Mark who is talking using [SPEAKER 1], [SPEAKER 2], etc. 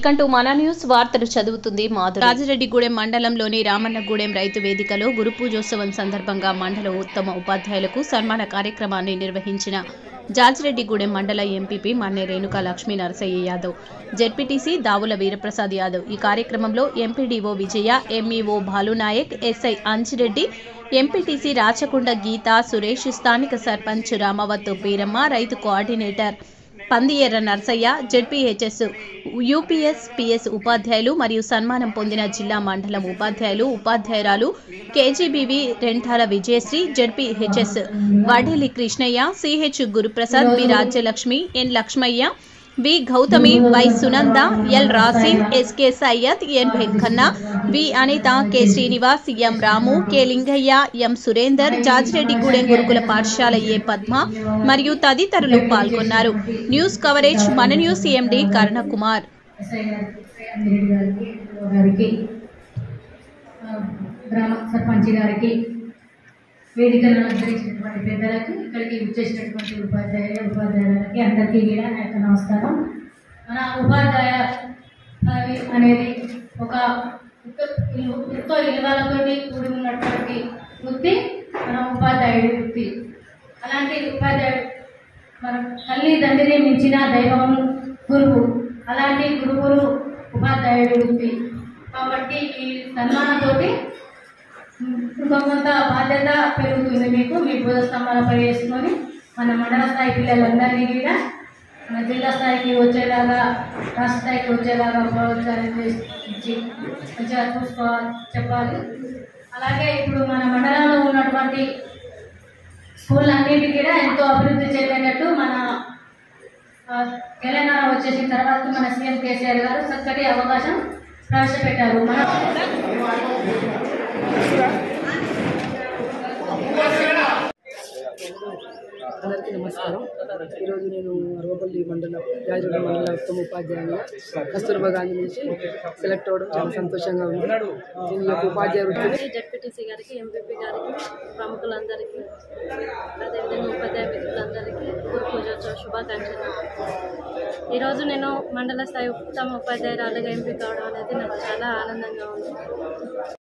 [SPEAKER 1] కంటూ మన న్యూస్ వార్తలు చదువుతుంది మాధురి రాజిరెడ్డిగూడెం మండలంలోని రామన్నగూడెం రైతు వేదికలో గురు పూజోత్సవం సందర్భంగా మండల ఉత్తమ ఉపాధ్యాయులకు సన్మాన కార్యక్రమాన్ని నిర్వహించిన జాజిరెడ్డిగూడెం మండల ఎంపీపీ మన్నె రేణుకా లక్ష్మీ నరసయ్య యాదవ్ జెడ్పీటీసీ దావుల వీరప్రసాద్ యాదవ్ ఈ కార్యక్రమంలో MPDO Vijaya MEO Bhalunayak SI Anjireddy MPTC Rachakonda Geetha Suresh స్థానిక సర్పంచ్ రామవత్తు పీరమ్మ రైతు coordinator Pandiyarra Narsayya ZPHS UPS PS ఉపాధ్యాయులు మరియు సన్మానం పొందిన జిల్లా మండలం ఉపాధ్యాయులు ఉపాధ్యాయురాలు KGBV Rentala Vijayasri ZPHS Vadeli Krishnayya CH Guruprasad B Rajyalakshmi N Lakshmaiah V Gautami Y Sunanda L Rasin SK Syed N Venkanna V Anitha K Srinivas M Ramu K Lingaiah M Surender Jajireddygudem గురుకుల పాఠశాల ఏ పద్మ మరియు తదితరులు పాల్గొన్నారు న్యూస్ కవరేజ్ మన న్యూస్ ఎండి కరుణకుమార్
[SPEAKER 2] ఎస్ఐ గారికి అంజిరెడ్డి గారికి ఓ గారికి ఆ, గ్రామ సర్పంచ్ గారికి వేదికను అలంకరించినటువంటి పెద్దలకు ఇక్కడికి విచ్చేసినటువంటి ఉపాధ్యాయ ఉపాధ్యాయులకి అందరికీ కూడా నా యొక్క నమస్కారం మన ఉపాధ్యాయ పదవి అనేది ఒక ఎంతో ఇలు- ఎంతో విలువలతో కూడి ఉన్నటువంటి వృత్తి మన ఉపాధ్యాయుడి వృత్తి అలాంటి ఉపాధ్యాయుడు మన తల్లి తండ్రిని మించిన దైవం గురువు అలాంటి గురువులు ఉపాధ్యాయుడి వృత్తి కాబట్టి ఈ సన్మానంతోటి ఇంకా కొంత బాధ్యత పెరుగుతుంది మీకు మీ బోధ స్తంభాలపై వేసుకొని మన మండల స్థాయి పిల్లలందరినీ కూడా మన జిల్లా స్థాయికి వచ్చేలాగా రాష్ట్ర స్థాయికి వచ్చేలాగా ప్రోత్సాహం చేసి ఇచ్చి మంచిగా చూసుకోవాలి చెప్పాలి అలాగే ఇప్పుడు మన మండలంలో ఉన్నటువంటి స్కూల్ అన్నిటి కూడా ఎంతో అభివృద్ధి చేయబడినట్టు మన ఆ, తెలంగాణ వచ్చేసిన తర్వాత మన సీఎం కేసీఆర్ గారు చక్కటి అవకాశం ప్రవేశపెట్టారు మన
[SPEAKER 3] అందరికీ నమస్కారం ఈరోజు నేను అరవపల్లి మండల రాజుగూడ మండల ఉత్తమ ఉపాధ్యాయునిగా కస్తూర్బా గాంధీ నుంచి సెలెక్ట్ అవ్వడం చాలా సంతోషంగా ఉంది నేను ఈ యొక్క ఉపాధ్యాయ వృత్తిని
[SPEAKER 4] జడ్పీటీసీ గారికి ఎంపీపీ గారికి ప్రముఖులందరికీ అదేవిధంగా ఉపాధ్యాయ మిత్రులందరికీ గురు పూజోత్సవ శుభాకాంక్షలు ఈరోజు నేను మండల స్థాయి ఉత్తమ ఉపాధ్యాయురాలుగా ఎంపిక కావడం అనేది నాకు చాలా ఆనందంగా ఉంది